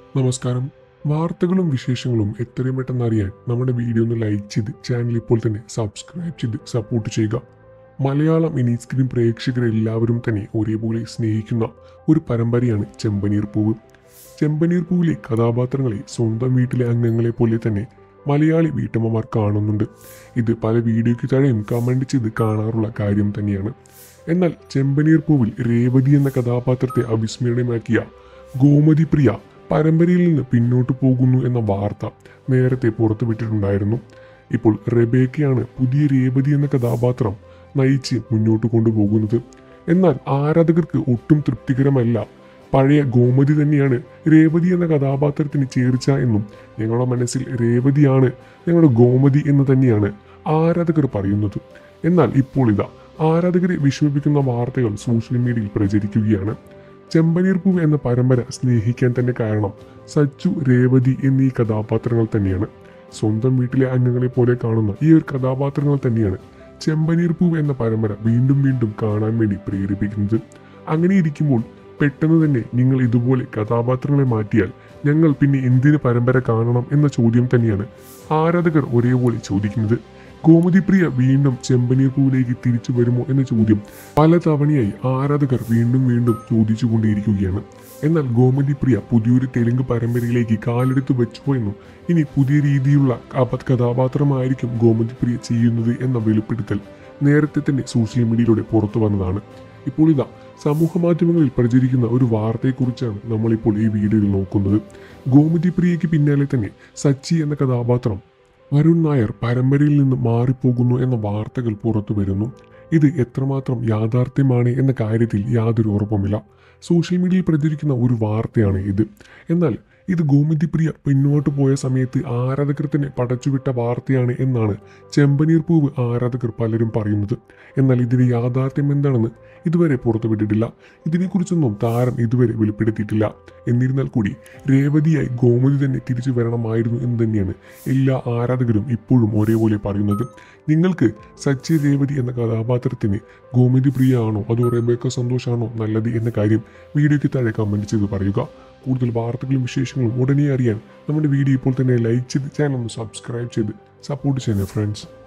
നമസ്കാരം വാർത്തകളും വിശേഷങ്ങളും എത്രയും പെട്ടെന്ന് അറിയാൻ നമ്മുടെ വീഡിയോ ഒന്ന് ലൈക്ക് ചെയ്ത് ചാനൽ ഇപ്പോൾ തന്നെ സബ്സ്ക്രൈബ് ചെയ്ത് സപ്പോർട്ട് ചെയ്യുക മലയാളം ഇനി സ്ക്രീൻ പ്രേക്ഷകരെല്ലാവരും തന്നെ ഒരേപോലെ സ്നേഹിക്കുന്ന ഒരു പരമ്പരയാണ് ചെമ്പനീർ പൂവ് ചെമ്പനീർ പൂവിലെ കഥാപാത്രങ്ങളെ സ്വന്തം വീട്ടിലെ അംഗങ്ങളെ പോലെ തന്നെ മലയാളി വീട്ടമ്മമാർ കാണുന്നുണ്ട് ഇത് പല വീഡിയോയ്ക്ക് താഴെയും കമൻറ്റ് ചെയ്ത് കാണാറുള്ള കാര്യം തന്നെയാണ് എന്നാൽ ചെമ്പനീർ പൂവിൽ രേവതി എന്ന കഥാപാത്രത്തെ അവിസ്മരണീയമാക്കിയ ഗോമതി പ്രിയ പരമ്പരയിൽ നിന്ന് പിന്നോട്ട് പോകുന്നു എന്ന വാർത്ത നേരത്തെ പുറത്തുവിട്ടിട്ടുണ്ടായിരുന്നു ഇപ്പോൾ റെബേക്കയാണ് പുതിയ രേവതി എന്ന കഥാപാത്രം നയിച്ച് മുന്നോട്ട് കൊണ്ടുപോകുന്നത് എന്നാൽ ആരാധകർക്ക് ഒട്ടും തൃപ്തികരമല്ല പഴയ ഗോമതി തന്നെയാണ് രേവതി എന്ന കഥാപാത്രത്തിന് ചേർച്ച എന്നും ഞങ്ങളുടെ മനസ്സിൽ രേവതിയാണ് ഞങ്ങളുടെ ഗോമതി എന്ന് തന്നെയാണ് ആരാധകർ പറയുന്നത് എന്നാൽ ഇപ്പോൾ ഇതാ ആരാധകരെ വിഷമിപ്പിക്കുന്ന വാർത്തകൾ സോഷ്യൽ മീഡിയയിൽ പ്രചരിക്കുകയാണ് ചെമ്പനീർ പൂവ് എന്ന പരമ്പര സ്നേഹിക്കാൻ തന്നെ കാരണം സച്ചു രേവതി എന്നീ കഥാപാത്രങ്ങൾ തന്നെയാണ് സ്വന്തം വീട്ടിലെ അംഗങ്ങളെ പോലെ കാണുന്ന ഈ ഒരു കഥാപാത്രങ്ങൾ തന്നെയാണ് ചെമ്പനീർ പൂവ് എന്ന പരമ്പര വീണ്ടും വീണ്ടും കാണാൻ വേണ്ടി പ്രേരിപ്പിക്കുന്നത് അങ്ങനെ ഇരിക്കുമ്പോൾ പെട്ടെന്ന് തന്നെ നിങ്ങൾ ഇതുപോലെ കഥാപാത്രങ്ങളെ മാറ്റിയാൽ ഞങ്ങൾ പിന്നെ എന്തിന് പരമ്പര കാണണം എന്ന ചോദ്യം തന്നെയാണ് ആരാധകർ ഒരേപോലെ ചോദിക്കുന്നത് ഗോമതിപ്രിയ വീണ്ടും ചെമ്പനീർ പൂവിലേക്ക് തിരിച്ചു വരുമോ എന്ന ചോദ്യം പല തവണയായി ആരാധകർ വീണ്ടും വീണ്ടും ചോദിച്ചുകൊണ്ടേയിരിക്കുകയാണ് എന്നാൽ ഗോമതിപ്രിയ പുതിയൊരു തെലുങ്ക് പരമ്പരയിലേക്ക് കാലെടുത്ത് വെച്ചോ എന്നും ഇനി പുതിയ രീതിയിലുള്ള കപ- കഥാപാത്രമായിരിക്കും ഗോമതിപ്രിയ ചെയ്യുന്നത് എന്ന വെളിപ്പെടുത്തൽ നേരത്തെ തന്നെ സോഷ്യൽ മീഡിയയിലൂടെ പുറത്തു വന്നതാണ് ഇപ്പോൾ ഇതാ സമൂഹ മാധ്യമങ്ങളിൽ പ്രചരിക്കുന്ന ഒരു വാർത്തയെക്കുറിച്ചാണ് നമ്മളിപ്പോൾ ഈ വീഡിയോയിൽ നോക്കുന്നത് ഗോമതി പ്രിയയ്ക്ക് പിന്നാലെ തന്നെ സച്ചി എന്ന കഥാപാത്രം അരുൺ നായർ പരമ്പരയിൽ നിന്ന് മാറിപ്പോകുന്നു എന്ന വാർത്തകൾ പുറത്തു വരുന്നു ഇത് എത്രമാത്രം യാഥാർത്ഥ്യമാണ് എന്ന കാര്യത്തിൽ യാതൊരു ഉറപ്പുമില്ല സോഷ്യൽ മീഡിയയിൽ പ്രചരിക്കുന്ന ഒരു വാർത്തയാണ് ഇത് എന്നാൽ ഇത് ഗോമതി പ്രിയ പിന്നോട്ട് പോയ സമയത്ത് ആരാധകർ തന്നെ പടച്ചുവിട്ട വാർത്തയാണ് എന്നാണ് ചെമ്പനീർ പൂവ് ആരാധകർ പലരും പറയുന്നത് എന്നാൽ ഇതിന്റെ യാഥാർത്ഥ്യം എന്താണെന്ന് ഇതുവരെ പുറത്തുവിട്ടിട്ടില്ല ഇതിനെക്കുറിച്ചൊന്നും താരം ഇതുവരെ വെളിപ്പെടുത്തിയിട്ടില്ല എന്നിരുന്നാൽ കൂടി രേവതിയായി ഗോമതി തന്നെ തിരിച്ചു വരണമായിരുന്നു എന്ന് തന്നെയാണ് എല്ലാ ആരാധകരും ഇപ്പോഴും ഒരേപോലെ പറയുന്നത് നിങ്ങൾക്ക് സച്ചി രേവതി എന്ന കഥാപാത്രത്തിന് ഗോമതി പ്രിയ ആണോ അതോ റെബേക്ക സന്തോഷാണോ നല്ലത് എന്ന കാര്യം വീഡിയോയ്ക്ക് താഴെ കമൻറ്റ് ചെയ്ത് പറയുക കൂടുതൽ വാർത്തകളും വിശേഷങ്ങളും ഉടനെ അറിയാൻ നമ്മുടെ വീഡിയോ ഇപ്പോൾ തന്നെ ലൈക്ക് ചെയ്ത് ചാനൽ ഒന്ന് സബ്സ്ക്രൈബ് ചെയ്ത് സപ്പോർട്ട് ചെയ്യുന്നത് ഫ്രണ്ട്സ്